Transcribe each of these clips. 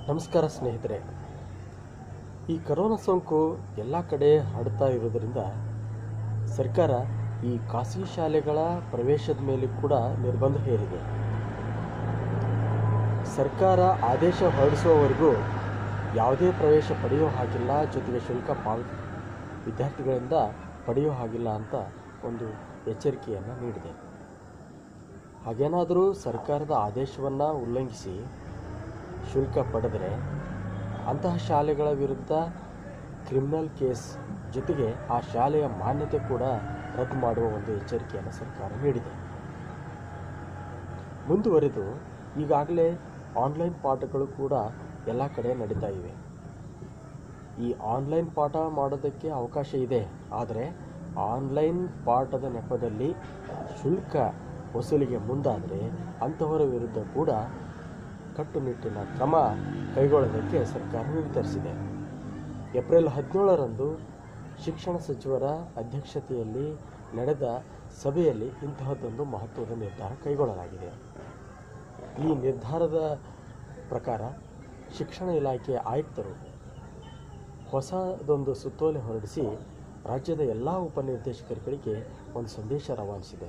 ನಮಸ್ಕಾರ ಸ್ನೇಹಿತರೆ ಈ ಕರೋನಾ ಸೋಂಕು ಎಲ್ಲ ಕಡೆ ಹರಡ್ತಾ ಇರೋದರಿಂದ ಸರ್ಕಾರ ಈ ಖಾಸಗಿ ಶಾಲೆಗಳ ಪ್ರವೇಶದ ಮೇಲೆ ಕೂಡ ನಿರ್ಬಂಧ ಹೇರಿದೆ ಸರ್ಕಾರ ಆದೇಶ ಹೊರಡಿಸುವವರೆಗೂ ಯಾವುದೇ ಪ್ರವೇಶ ಪಡೆಯೋ ಹಾಗಿಲ್ಲ ಜೊತೆಗೆ ಶುಲ್ಕ ಪಾವ ವಿದ್ಯಾರ್ಥಿಗಳಿಂದ ಪಡೆಯೋ ಹಾಗಿಲ್ಲ ಅಂತ ಒಂದು ಎಚ್ಚರಿಕೆಯನ್ನು ನೀಡಿದೆ ಹಾಗೇನಾದರೂ ಸರ್ಕಾರದ ಆದೇಶವನ್ನು ಉಲ್ಲಂಘಿಸಿ ಶುಲ್ಕ ಪಡೆದರೆ ಅಂತಹ ಶಾಲೆಗಳ ವಿರುದ್ಧ ಕ್ರಿಮಿನಲ್ ಕೇಸ್ ಜೊತೆಗೆ ಆ ಶಾಲೆಯ ಮಾನ್ಯತೆ ಕೂಡ ರದ್ದು ಮಾಡುವ ಒಂದು ಎಚ್ಚರಿಕೆಯನ್ನು ಸರ್ಕಾರ ನೀಡಿದೆ ಮುಂದುವರೆದು ಈಗಾಗಲೇ ಆನ್ಲೈನ್ ಪಾಠಗಳು ಕೂಡ ಎಲ್ಲ ಕಡೆ ನಡೀತಾ ಇವೆ ಈ ಆನ್ಲೈನ್ ಪಾಠ ಮಾಡೋದಕ್ಕೆ ಅವಕಾಶ ಇದೆ ಆದರೆ ಆನ್ಲೈನ್ ಪಾಠದ ನೆಪದಲ್ಲಿ ಶುಲ್ಕ ವಸೂಲಿಗೆ ಮುಂದಾದರೆ ಅಂತಹವರ ವಿರುದ್ಧ ಕೂಡ ಕಟ್ಟುನಿಟ್ಟಿನ ಕ್ರಮ ಕೈಗೊಳ್ಳೋದಕ್ಕೆ ಸರ್ಕಾರ ನಿರ್ಧರಿಸಿದೆ ಏಪ್ರಿಲ್ ಹದಿನೇಳರಂದು ಶಿಕ್ಷಣ ಸಚಿವರ ಅಧ್ಯಕ್ಷತೆಯಲ್ಲಿ ನಡೆದ ಸಭೆಯಲ್ಲಿ ಇಂತಹದ್ದೊಂದು ಮಹತ್ವದ ನಿರ್ಧಾರ ಕೈಗೊಳ್ಳಲಾಗಿದೆ ಈ ನಿರ್ಧಾರದ ಪ್ರಕಾರ ಶಿಕ್ಷಣ ಇಲಾಖೆಯ ಆಯುಕ್ತರು ಹೊಸದೊಂದು ಸುತ್ತೋಲೆ ಹೊರಡಿಸಿ ರಾಜ್ಯದ ಎಲ್ಲ ಉಪನಿರ್ದೇಶಕರುಗಳಿಗೆ ಒಂದು ಸಂದೇಶ ರವಾನಿಸಿದೆ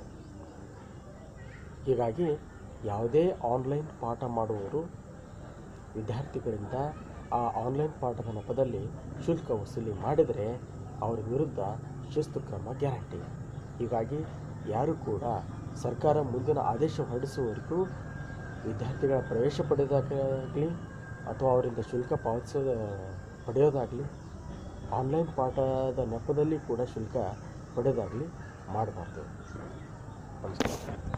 ಹೀಗಾಗಿ ಯಾವುದೇ ಆನ್ಲೈನ್ ಪಾಠ ಮಾಡುವವರು ವಿದ್ಯಾರ್ಥಿಗಳಿಂದ ಆ ಆನ್ಲೈನ್ ಪಾಠದ ನೆಪದಲ್ಲಿ ಶುಲ್ಕ ವಸೂಲಿ ಮಾಡಿದರೆ ಅವರ ವಿರುದ್ಧ ಶಿಸ್ತು ಕ್ರಮ ಗ್ಯಾರಂಟಿ ಹೀಗಾಗಿ ಯಾರು ಕೂಡ ಸರ್ಕಾರ ಮುಂದಿನ ಆದೇಶ ಹೊರಡಿಸುವವರೆಗೂ ವಿದ್ಯಾರ್ಥಿಗಳ ಪ್ರವೇಶ ಪಡೆಯೋದಾಗಲಿ ಅಥವಾ ಅವರಿಂದ ಶುಲ್ಕ ಪಾವತಿಸೋದ ಪಡೆಯೋದಾಗಲಿ ಆನ್ಲೈನ್ ಪಾಠದ ನೆಪದಲ್ಲಿ ಕೂಡ ಶುಲ್ಕ ಪಡೆಯೋದಾಗಲಿ ಮಾಡಬಾರ್ದು ನಮಸ್ಕಾರ